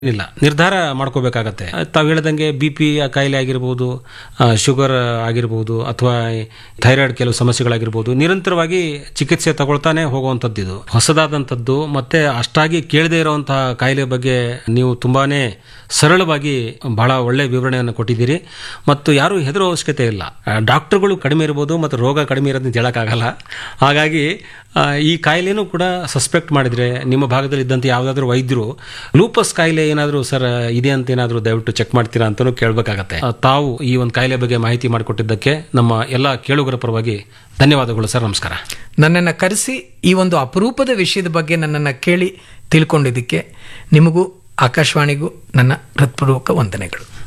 ಇಲ್ಲ ನಿರ್ಧಾರ ಮಾಡ್ಕೋಬೇಕಾಗತ್ತೆ ತಾವು ಹೇಳ್ದಂಗೆ ಬಿ ಪಿ ಕಾಯಿಲೆ ಆಗಿರ್ಬೋದು ಆ, ಶುಗರ್ ಆಗಿರ್ಬೋದು ಅಥವಾ ಥೈರಾಯ್ಡ್ ಕೆಲವು ಸಮಸ್ಯೆಗಳಾಗಿರ್ಬೋದು ನಿರಂತರವಾಗಿ ಚಿಕಿತ್ಸೆ ತಗೊಳ್ತಾನೆ ಹೋಗುವಂಥದ್ದು ಇದು ಹೊಸದಾದಂಥದ್ದು ಮತ್ತೆ ಅಷ್ಟಾಗಿ ಕೇಳದೇ ಇರುವಂತಹ ಕಾಯಿಲೆ ಬಗ್ಗೆ ನೀವು ತುಂಬಾನೇ ಸರಳವಾಗಿ ಬಹಳ ಒಳ್ಳೆ ವಿವರಣೆಯನ್ನು ಕೊಟ್ಟಿದ್ದೀರಿ ಮತ್ತು ಯಾರು ಹೆದರೋ ಅವಶ್ಯಕತೆ ಇಲ್ಲ ಆ, ಡಾಕ್ಟರ್ಗಳು ಕಡಿಮೆ ಇರ್ಬೋದು ಮತ್ತು ರೋಗ ಕಡಿಮೆ ಇರೋದನ್ನ ಹೇಳೋಕ್ಕಾಗಲ್ಲ ಹಾಗಾಗಿ ಆ, ಈ ಕಾಯಿಲೆನೂ ಕೂಡ ಸಸ್ಪೆಕ್ಟ್ ಮಾಡಿದ್ರೆ ನಿಮ್ಮ ಭಾಗದಲ್ಲಿ ಇದ್ದಂಥ ಯಾವುದಾದ್ರೂ ವೈದ್ಯರು ಲೂಪಸ್ ಕಾಯಿಲೆ ಏನಾದರೂ ಸರ್ ಇದೆ ಅಂತ ಏನಾದರೂ ದಯವಿಟ್ಟು ಚೆಕ್ ಮಾಡ್ತೀರಾ ಅಂತಲೂ ಕೇಳಬೇಕಾಗತ್ತೆ ಆ, ತಾವು ಈ ಒಂದು ಕಾಯಿಲೆ ಬಗ್ಗೆ ಮಾಹಿತಿ ಮಾಡಿಕೊಟ್ಟಿದ್ದಕ್ಕೆ ನಮ್ಮ ಎಲ್ಲ ಕೇಳುಗರ ಪರವಾಗಿ ಧನ್ಯವಾದಗಳು ಸರ್ ನಮಸ್ಕಾರ ನನ್ನನ್ನು ಕರೆಸಿ ಈ ಒಂದು ಅಪರೂಪದ ವಿಷಯದ ಬಗ್ಗೆ ನನ್ನನ್ನು ಕೇಳಿ ತಿಳ್ಕೊಂಡಿದ್ದಕ್ಕೆ ನಿಮಗೂ ಆಕಾಶವಾಣಿಗೂ ನನ್ನ ಹೃತ್ಪೂರ್ವಕ ವಂದನೆಗಳು